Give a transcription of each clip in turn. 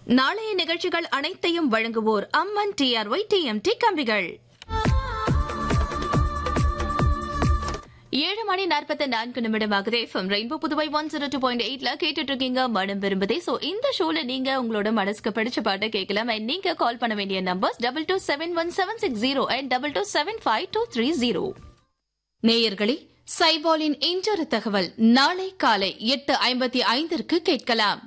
நாளைய நிகழ்ச்சிகள் அனைத்தையும் வழங்குவோர் அம்மன் டிஆர்ஒய் டிஎம்டி கம்பிகள் ஏழு மணி நாற்பத்தி நான்கு நிமிடமாகுது FM rainbow Puduvai one zero two point எயிட்ல கேட்டுட்டு இருக்கீங்க மனம் விரும்புதே சோ இந்த ஷோல நீங்க உங்களோட மனசுக்கு பிடிச்ச பாட்டை கேட்கலாம் and நீங்க கால் பண்ண வேண்டிய numbers double two seven one seven six zero and double two seven five two three zero நேயர்களே சைபாலின் இன்றொரு தகவல் நாளை காலை எட்டு ஐம்பத்தி ஐந்திற்கு கேட்கலாம்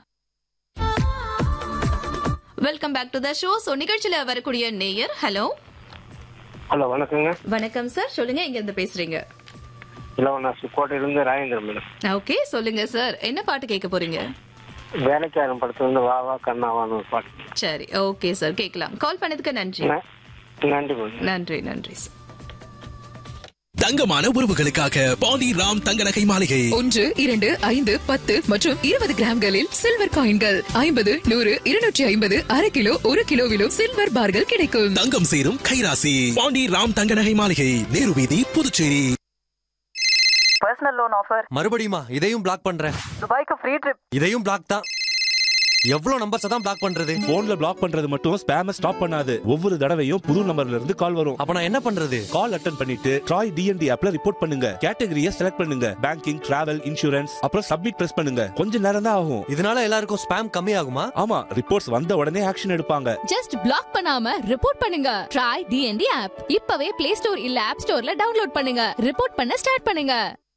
welcome back to the show so நிகழ்ச்சியில வரக்கூடிய நேயர் ஹலோ ஹலோ வணக்கங்க வணக்கம் சார் சொல்லுங்க எங்க இருந்து பேசுறீங்க இளவனாசி கோட்டையிலிருந்து ராஜேந்திரன் மேடம் ஓகே சொல்லுங்க சார் என்ன பாட்டு கேட்க போறீங்க வேலைக்காரன் படத்துல இருந்து வா வா கண்ணாவான்னு ஒரு பாட்டு சரி ஓகே சார் கேட்கலாம் கால் பண்ணதுக்கு நன்றி ந- நன்றி மேடம் நன்றி நன்றி சார் தங்கமான உறவுகளுக்காக பாண்டி ராம் தங்க நகை மாளிகை ஒன்று இரண்டு ஐந்து பத்து மற்றும் இருபது கிராம்களில் சில்வர் காயின்கள் ஐம்பது நூறு இருநூற்றி ஐம்பது அரை கிலோ ஒரு கிலோவிலும் சில்வர் பார்கள் கிடைக்கும் தங்கம் சேரும் கைராசி பாண்டி ராம் தங்க நகை மாளிகை நேரு வீதி புதுச்சேரி பர்சனல் லோன் ஆஃபர் மறுபடியுமா இதையும் பிளாக் பண்றேன் துபாய்க்கு ஃப்ரீ ட்ரிப் இதையும் பிளாக் தான் எவ்வளவு நம்பர்ஸ் தான் பிளாக் பண்றது போன்ல பிளாக் பண்றது மட்டும் ஸ்பேம ஸ்டாப் பண்ணாது ஒவ்வொரு தடவையும் புது நம்பர்ல இருந்து கால் வரும் அப்ப நான் என்ன பண்றது கால் அட்டன் பண்ணிட்டு ட்ராய் டிஎன்டி ஆப்ல ரிப்போர்ட் பண்ணுங்க கேட்டகரியை செலக்ட் பண்ணுங்க பேங்கிங் டிராவல் இன்சூரன்ஸ் அப்புறம் சப்மிட் பிரஸ் பண்ணுங்க கொஞ்ச நேரம் தான் ஆகும் இதனால எல்லாருக்கும் ஸ்பேம் கம்மி ஆகுமா ஆமா ரிப்போர்ட்ஸ் வந்த உடனே ஆக்ஷன் எடுப்பாங்க ஜஸ்ட் பிளாக் பண்ணாம ரிப்போர்ட் பண்ணுங்க ட்ரை டிஎன்டி ஆப் இப்பவே பிளே ஸ்டோர் இல்ல ஆப் ஸ்டோர்ல டவுன்லோட் பண்ணுங்க ரிப்போர்ட் பண்ண ஸ்டார்ட் பண்ணுங்க